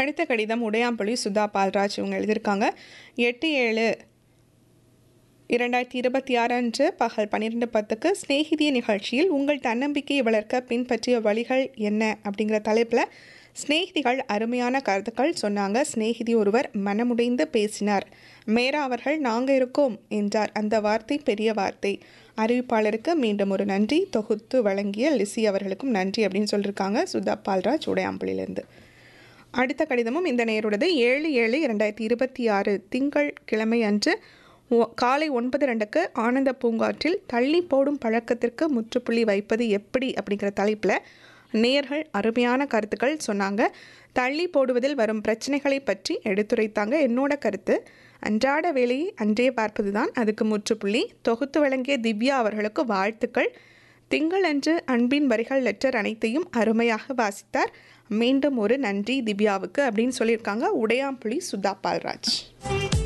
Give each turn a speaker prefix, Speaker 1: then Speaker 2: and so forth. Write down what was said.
Speaker 1: அடுத்த கடிதம் உடையாம்புலி சுதா பால்ராஜ் இவங்க எழுதியிருக்காங்க எட்டு ஏழு இரண்டாயிரத்தி இருபத்தி ஆறு அன்று பகல் பன்னிரெண்டு பத்துக்கு சிநேகிதிய நிகழ்ச்சியில் உங்கள் தன்னம்பிக்கையை வளர்க்க பின்பற்றிய வழிகள் என்ன அப்படிங்கிற தலைப்பில் சிநேகிதிகள் அருமையான கருத்துக்கள் சொன்னாங்க சிநேகிதி ஒருவர் மனமுடைந்து பேசினார் மேரா அவர்கள் நாங்கள் இருக்கோம் என்றார் அந்த வார்த்தை பெரிய வார்த்தை அறிவிப்பாளருக்கு மீண்டும் ஒரு நன்றி தொகுத்து வழங்கிய லிசி அவர்களுக்கும் நன்றி அப்படின்னு சொல்லியிருக்காங்க சுதா பால்ராஜ் உடையாம்புலியிலேருந்து அடுத்த கடிதமும் இந்த நேருடையது ஏழு ஏழு இரண்டாயிரத்தி இருபத்தி ஆறு திங்கள் கிழமை அன்று ஒ- காலை ஒன்பது ரெண்டுக்கு ஆனந்த பூங்காற்றில் தள்ளி போடும் பழக்கத்திற்கு முற்றுப்புள்ளி வைப்பது எப்படி அப்படிங்கிற தலைப்பில் நேயர்கள் அருமையான கருத்துக்கள் சொன்னாங்க தள்ளி போடுவதில் வரும் பிரச்சனைகளை பற்றி எடுத்துரைத்தாங்க என்னோட கருத்து அன்றாட வேலையை அன்றே பார்ப்பது தான் அதுக்கு முற்றுப்புள்ளி தொகுத்து வழங்கிய திவ்யா அவர்களுக்கு வாழ்த்துக்கள் திங்களன்று அன்பின் வரிகள் லெட்டர் அனைத்தையும் அருமையாக வாசித்தார் மீண்டும் ஒரு நன்றி திவ்யாவுக்கு அப்படின்னு சொல்லியிருக்காங்க உடையாம்புலி சுதா பால்ராஜ்